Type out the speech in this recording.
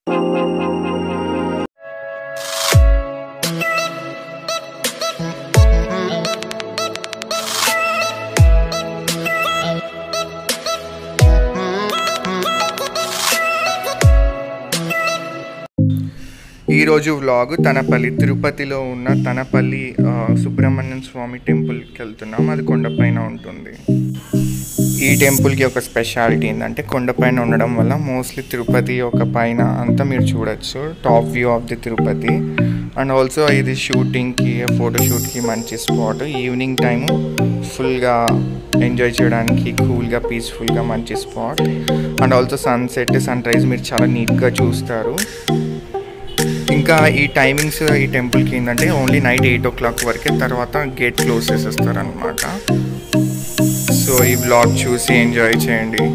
ఈరోజు వ్లాగ్ తనపల్లి తిరుపతిలో ఉన్న తనపల్లి ఆ, సుబ్రహ్మణ్యం స్వామి టెంపుల్కి వెళ్తున్నాం అది కొండపైన ఉంటుంది ఈ టెంపుల్కి ఒక స్పెషాలిటీ ఏంటంటే కొండపైన ఉండడం వల్ల మోస్ట్లీ తిరుపతి ఒక పైన అంతా మీరు చూడొచ్చు top view of the Tirupati and also ఇది షూటింగ్కి ఫోటోషూట్కి మంచి స్పాట్ ఈవినింగ్ టైము ఫుల్గా ఎంజాయ్ చేయడానికి కూల్గా పీస్ఫుల్గా మంచి spot and also sunset sunrise మీరు చాలా నీట్గా చూస్తారు ఇంకా ఈ టైమింగ్స్ ఈ టెంపుల్కి ఏంటంటే only night eight o'clock వరకే తర్వాత గేట్ క్లోజ్ చేసేస్తారు అనమాట సో ఈ బ్లాగ్ చూసి ఎంజాయ్ చేయండి